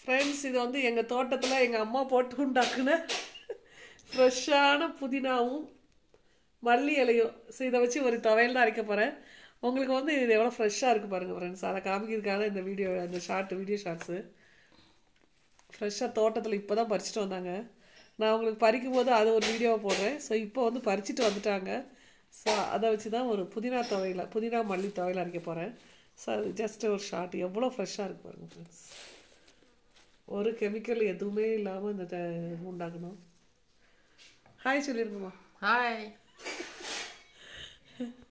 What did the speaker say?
friends இது வந்து எங்கள் தோட்டத்தில் எங்கள் அம்மா போட்டு உண்டாக்குன ஃப்ரெஷ்ஷான புதினாவும் மல்லி இலையும் ஸோ இதை வச்சு ஒரு துவையல் தான் அரைக்க போகிறேன் உங்களுக்கு வந்து இது எவ்வளோ ஃப்ரெஷ்ஷாக இருக்குது பாருங்கள் ஃப்ரெண்ட்ஸ் அதை காமிக்கிறதுக்காக இந்த வீடியோ அந்த ஷார்ட் வீடியோ ஷார்ட்ஸு ஃப்ரெஷ்ஷாக தோட்டத்தில் இப்போ தான் பறிச்சுட்டு வந்தாங்க நான் உங்களுக்கு பறிக்கும் போது அது ஒரு வீடியோவை போடுறேன் ஸோ இப்போ வந்து பறிச்சுட்டு வந்துட்டாங்க ஸோ அதை வச்சு தான் ஒரு புதினா துவையில் புதினா மல்லி துவையில் அரைக்க போகிறேன் ஸோ அது ஜஸ்ட் ஒரு ஷார்ட் எவ்வளோ ஃப்ரெஷ்ஷாக இருக்கு பாருங்கள் ஃப்ரெண்ட்ஸ் ஒரு கெமிக்கல் எதுவுமே இல்லாமல் இந்த த- உண்டாக்கணும் ஹாய் சொல்லிருங்கம்மா ஹாய்